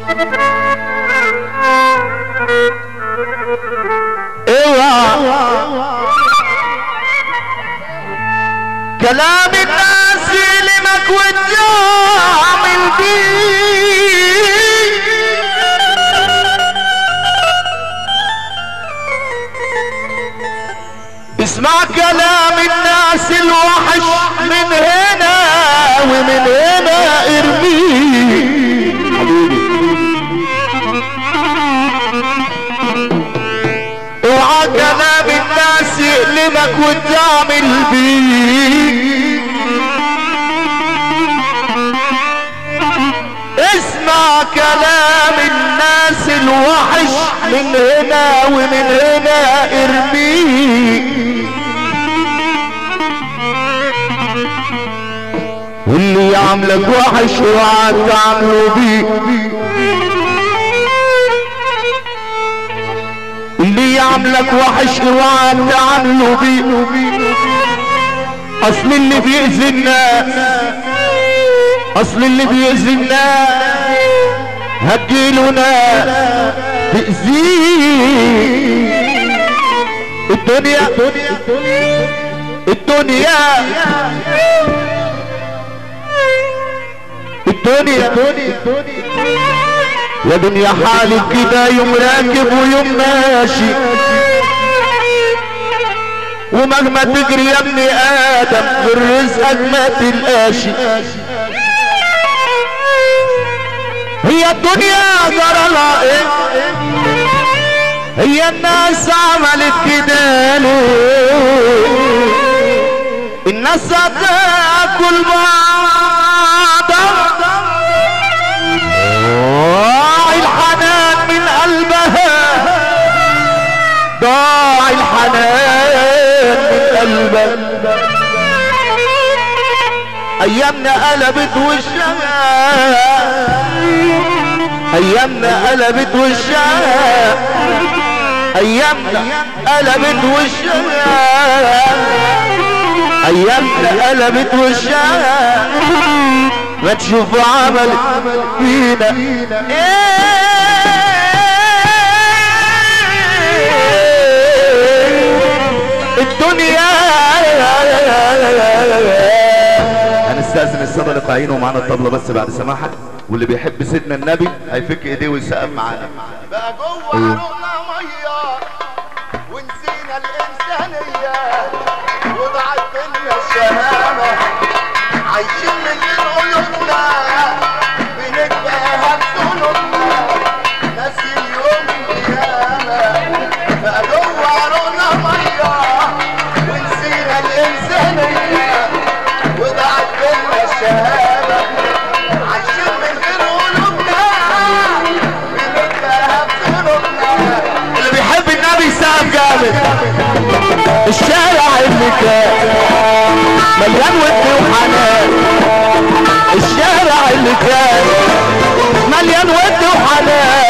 اوعى كلام الناس يلمك وتعمل بيه اسمع كلام الناس الوحش من هنا ومن هنا ارميه اوعى كلام الناس يألمك وتعمل بيه اسمع كلام الناس الوحش من هنا ومن هنا ارميه واللي يعملك وحش اوعى تعمله بيه اللي يعملك وحش اوعى تعمله بيه اصل اللي بيأذي الناس اصل اللي بيأذي الناس هتجيله ناس تأذيه الدنيا الدنيا الدنيا يا دنيا حالك كده يوم راكب ويوم ماشي ومهما تجري يا ابن ادم في رزقك ما تلقاشي هي الدنيا جرى لها ايه هي الناس عملت كده ليه الناس هتاكل بعضها ضاع الحنان من قلبها ضاع الحنان من قلبها ايامنا قلبت وشها ايامنا قلبت وشها ايامنا قلبت وشها ايامنا قلبت وشها ما تشوف عمل فينا إيه الدنيا هنستأذن السادة اللي قاعدين ومعانا الطبلة بس بعد سماحك واللي بيحب سيدنا النبي هيفك ايديه ويسقف معانا بقى جوه عروقنا ميه ونسينا الانسانيه وضعت لنا الشهامه عايشين من غير قلوبنا بنتباهى بذنوبنا ناسي اليوم القيامه بقى جوه عروقنا ميه ونسينا الانسانيه وضعت لنا الشهامه عايشين من غير قلوبنا بنتباهى بذنوبنا اللي بيحب النبي يسقف جامد الشارع اللي كان مليان ود وحنان الشارع اللي كان مليان ود وحنان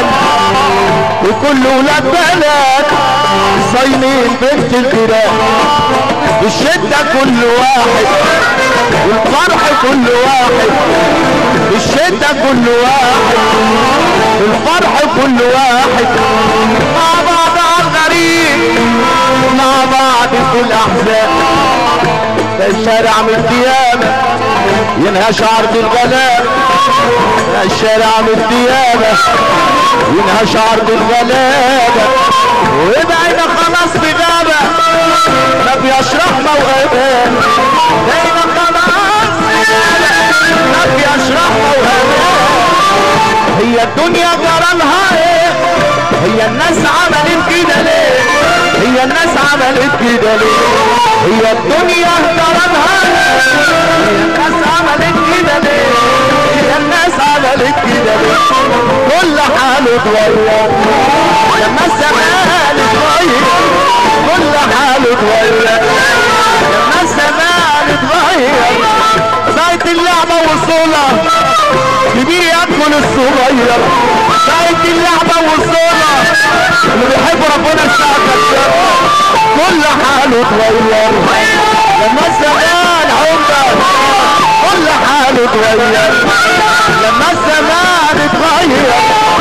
وكل ولاد بلد صايمين بنت الجيران الشدة كل واحد والفرح كل واحد الشدة كل واحد الفرح كل واحد مع بعض على الغريب مع بعض في الاحزان ده الشارع من الديانة ينهش عرض الغلاب ده الشارع من الديانة ينهش عرض الغلابة وبقينا خلاص في غابة ما بيشرح موهبان بقينا خلاص في غابة ما بيشرح موهبان هي الدنيا جرالها ايه هي الناس عملت كده ليه هي الناس عملت كده ليه هي الدنيا جرالها ايه هي الناس عملت كده ليه هي الناس عملت كده ليه كل حاله اتغير لما الزمان اتغير كل حاله اتغير لما الزمان اتغير ساعة اللعبة وصولها كبير يدخل الصغير ساعة اللعبة وصولها اللي بيحب ربنا الشعب كل حاله اتغير لما الزمان عمر كل حاله اتغير لما الزمان اتغير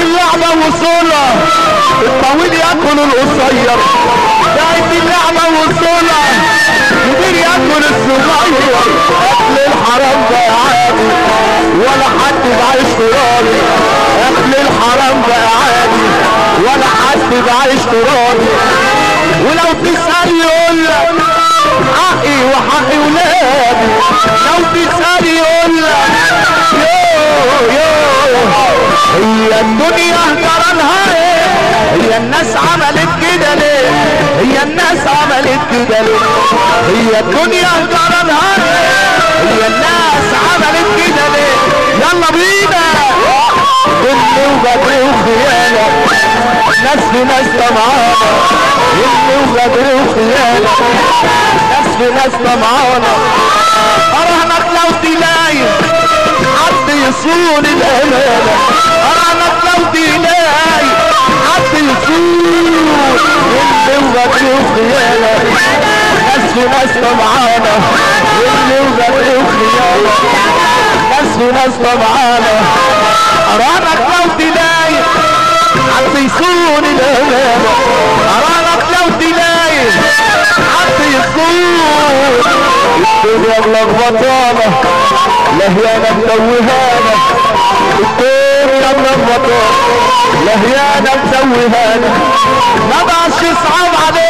اللعبة وصولة الطويل ياكل القصير دايت اللعبة وصولة كبير ياكل الصغير اكل الحرام ده عادي ولا حد بعيش ترابي اكل الحرام ده عادي ولا حد بعيش ترابي ولو تسأل يقول لك حقي وحق ولادي لو تسأل يقول لك يو يو هي الدنيا جرالها ايه هي الناس عملت كده ليه هي الناس عملت كده ليه هي الدنيا جرالها ايه هي الناس عملت كده ليه يلا بينا اللي وبدري وخيانة ناس في ناس طمعانة اللي وبدري وخيانة ناس في ناس طمعانة أراهنك لو تلاقي حد يصون الأمانة أراهنك لو تلاقي حد يصون اللي وبدري وخيانة ناس في ناس طمعانة اللي وبدري وخيانة ناس في ناس طمعانة أراهنك لو تلاقي حد يصون الأمانة أراهنك لو تلاقي حد يصون الدنيا ملخبطانة لهيانة متوهانة الدنيا ملخبطانة لهيانة متوهانة ما بقاش يصعب عليك